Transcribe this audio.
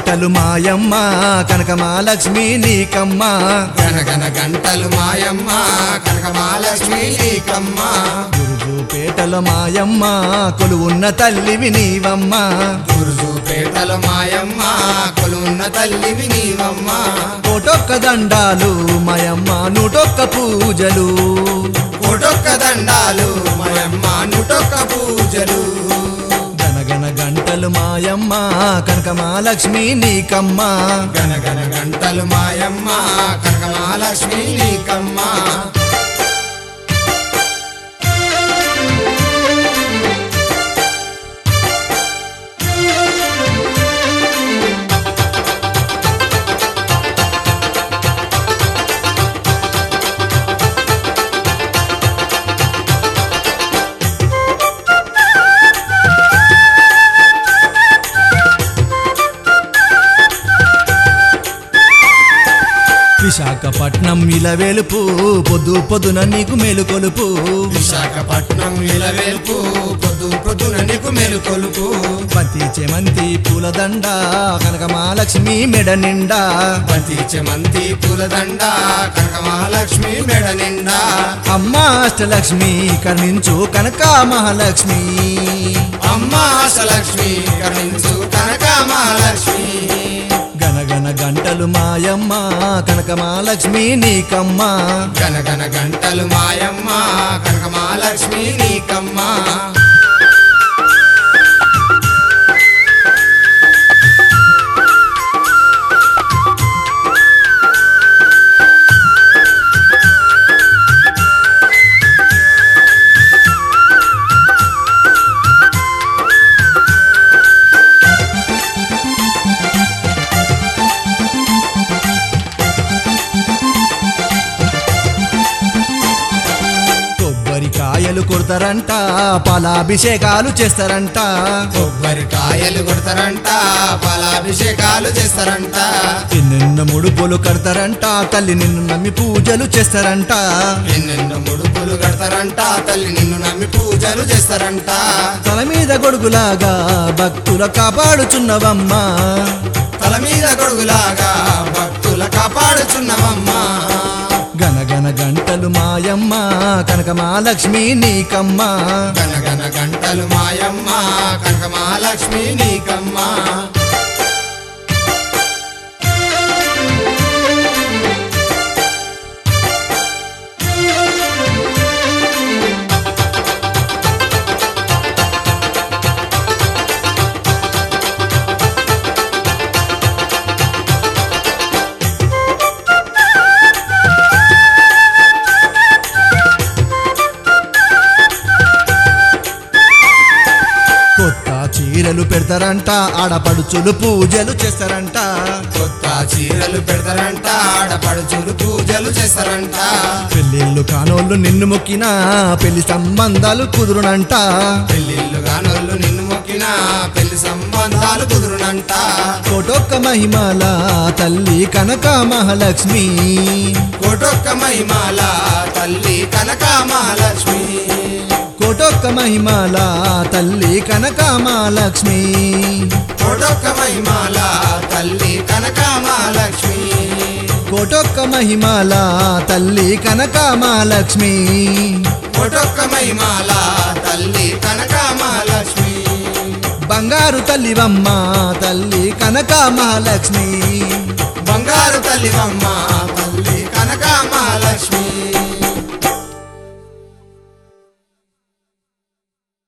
గంటలు మాయమ్మ కనకమాలక్ష్మి నీకమ్మ గనగన గంటలు మాయమ్మ కనకమాలక్ష్మి నీకమ్మ గురుజుపేటల మాయమ్మ కొలువున్న తల్లివి నీవమ్మ గురుజుపేటల మాయమ్మ కొలున్న తల్లివి నీవమ్మ కోటొక్క దండాలు మాయమ్మ నూటొక్క పూజలు కోటొక్క దండాలు మాయమ్మ నుటొక్క పూజలు గనగన గంటలు మాయమ్మ కనకమాలక్ష్మి నీకమ్మ గనగన గంటలు మాయమ్మ కనకమాలక్ష్మి నీకమ్మ విశాఖపట్నం ఇలవెలుపు పొద్దు పొద్దున నీకు మేలుకొలుపు విశాఖపట్నం ఇలవేల్పు పొద్దు పొద్దున నీకు మేలుకొలుపు బంతి చెమంతి పూలదండ కనకమాలక్ష్మి మెడ నిండా బంతి చెమంతి పూలదండ కనకమహాలక్ష్మి మెడ నిండా అమ్మ అష్టలక్ష్మి కరుణించు కనక మహాలక్ష్మి అమ్మ ఆశలక్ష్మి కరుణించు కనక మహాలక్ష్మి గనగన గంటలు మాయమ్మ కనకమాలక్ష్మి నీకమ్మ గనగన గంటలు మాయమ్మ కనక మహాలక్ష్మి నీకమ్మ కొబ్బరికాయలు కొడతారంట పాలాభిషేకాలు చేస్తారంట కొబ్బరికాయలు కొడతారంట పాలాభిషేకాలు చేస్తారంట ఎన్నెన్న ముడుపులు కడతారంట తల్లి నిన్ను నమ్మి పూజలు చేస్తారంట ఎన్నెన్నో ముడుపులు కడతారంట తల్లి నిన్ను నమ్మి పూజలు చేస్తారంట తల మీద గొడుగులాగా భక్తుల కాపాడుచున్నవమ్మ తల మీద గొడుగులాగా భక్తుల కాపాడుచున్నవమ్మా గనగన గంటలు మాయమ్మ కనకమాలక్ష్మి నీకమ్మ గనగన గంటలు మాయమ్మ కనకమహాలక్ష్మి నీకమ్మ కొత్త చీరలు పెడతారంట ఆడపడుచులు పూజలు చేస్తారంట కొత్త చీరలు పెడతారంట ఆడపడుచులు పూజలు చేస్తారంట పెళ్ళిళ్ళు కానోళ్ళు నిన్ను మొక్కిన పెళ్లి సంబంధాలు కుదురునంట పెళ్ళిళ్ళు గానోళ్ళు నిన్ను మొక్కిన పెళ్లి సంబంధాలు కుదురునంట కోటొక్క మహిమాల తల్లి కనక మహాలక్ష్మి కోటొక్క మహిమాల తల్లి కనక మహాలక్ష్మి కోటొక్క మహిమాల తల్లి కనక మహాలక్ష్మి కోటొక్క మహిమాల తల్లి కనక మహాలక్ష్మి కోటొక్క మహిమాల తల్లి కనక మహాలక్ష్మి కోటొక్క మహిమాల తల్లి కనక మహాలక్ష్మి బంగారు తల్లివమ్మ తల్లి కనక మహాలక్ష్మి బంగారు తల్లివమ్మ తల్లి కనక మహాలక్ష్మి